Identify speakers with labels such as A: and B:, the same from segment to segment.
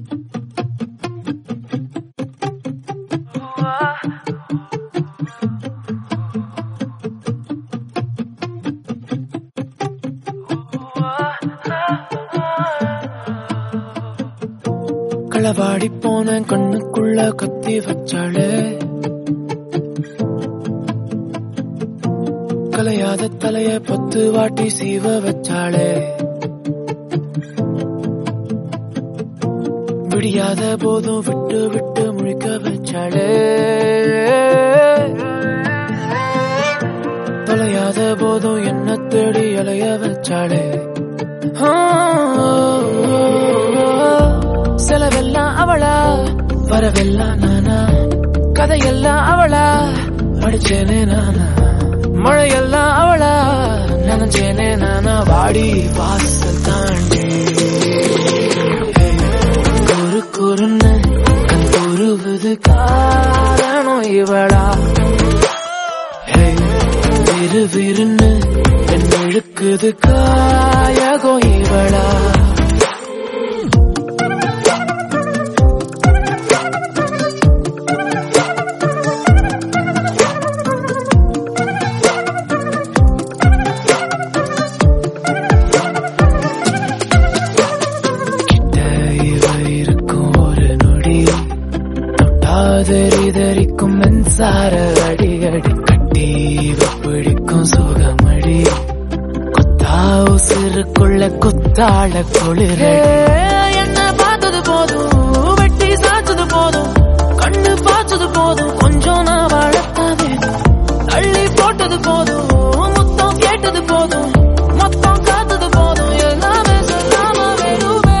A: களவாடி போன கண்ணுக்குள்ள கத்தி வச்சாளே கலையாத தலைய பத்து வாட்டி சீவ வச்சாளே விடியாத போதும் விட்டு விட்டு முழிக்க வச்சாளே தொலையாத போதும் என்ன தேடி அலைய வச்சாளே ஆ, செலவெல்லாம் அவளா வரவெல்லாம் நானா கதையெல்லாம் அவளா படிச்சேனே நானா மழையெல்லாம் அவளா நினைச்சேனே நானா வாடி வாசல் தாண்டி குறு குறுன்னு கண் குருவுது காரணம் இவளா ஹே, விறு விறுன்னு என் இழுக்குது காயகம் இவளா கிட்ட இவ இருக்கும் ஒரு நொடி தொட்டாதெறிதறிக்கும் மின்சார அடிகடி கட்டி இவ பிடிக்கும் சுகமடி கொத்தா உசிருக்குள்ள குத்தாள குளிர என்ன பார்த்தது போதும் வெட்டி சாச்சது போதும் கண்ணு பாய்ச்சது போதும் கொஞ்சம் நான் வாழத்தான் வேணும் தள்ளி போட்டது போதும் முத்தம் கேட்டது போதும் மொத்தம் காத்தது போதும் எல்லாமே சொல்லாம வேணுமே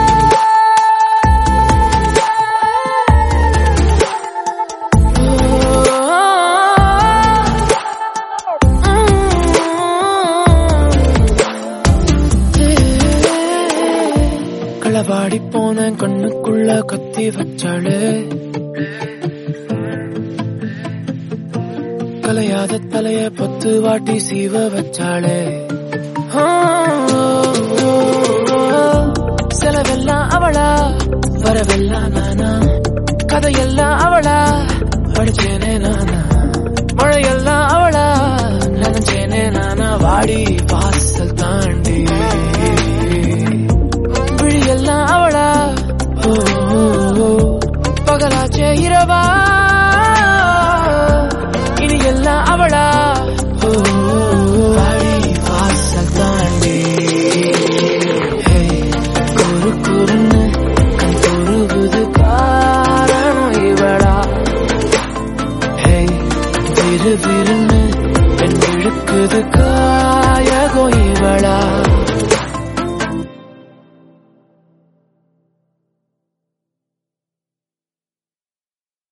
A: களவாடி போன கண்ணுக்குள்ள கத்தி வச்சாளே கலையாத தலைய பத்து வாட்டி சீவ வச்சாளே ஆ, செலவெல்லாம் அவளா வரவெல்லாம் நானா கதையெல்லாம் அவளா படிச்சேனே நானா மழையெல்லாம் அவளா நினைச்சேனே நானா வாடி வாசல் தாண்டி விழியெல்லாம் அவளா ஓ, ஓ, ஓ, பகலாச்சே இரவா இனி எல்லாம் அவளா ஓ, ஓ, ஓ, வாடி வாசல் தாண்டி ஹே, குறு குறுன்னு கண் குருகுது காரணம் இவளா ஹே விறு விறுன்னு என் இழுக்குது